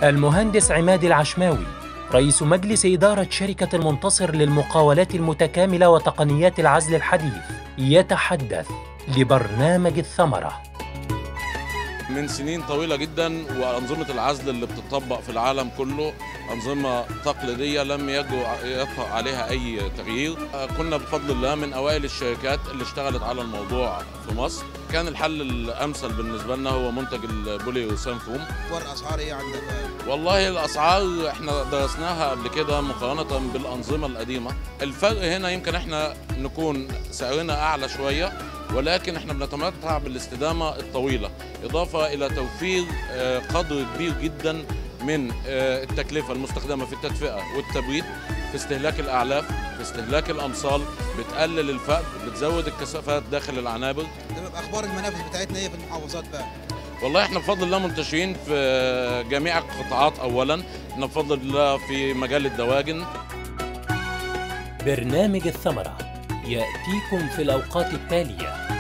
المهندس عماد العشماوي رئيس مجلس إدارة شركة المنتصر للمقاولات المتكاملة وتقنيات العزل الحديث يتحدث لبرنامج الثمرة من سنين طويلة جدا وأنظمة العزل اللي بتطبق في العالم كله أنظمة تقليدية لم يطرأ عليها أي تغيير كنا بفضل الله من أوائل الشركات اللي اشتغلت على الموضوع في مصر كان الحل الأمثل بالنسبة لنا هو منتج البولي وسام فوم والأسعار إيه عندك؟ والله الأسعار إحنا درسناها قبل كده مقارنة بالأنظمة القديمة الفرق هنا يمكن إحنا نكون سعرنا أعلى شوية ولكن احنا بنتمتع بالاستدامة الطويلة إضافة إلى توفير قدر كبير جدا من التكلفة المستخدمة في التدفئة والتبريد في استهلاك الأعلاف في استهلاك الأمصال بتقلل الفقد بتزود الكثافات داخل العنابر ده أخبار المنافذ بتاعتنا إيه في المحافظات بقى؟ والله احنا بفضل الله منتشرين في جميع القطاعات أولا احنا بفضل الله في مجال الدواجن برنامج الثمرة يأتيكم في الأوقات التالية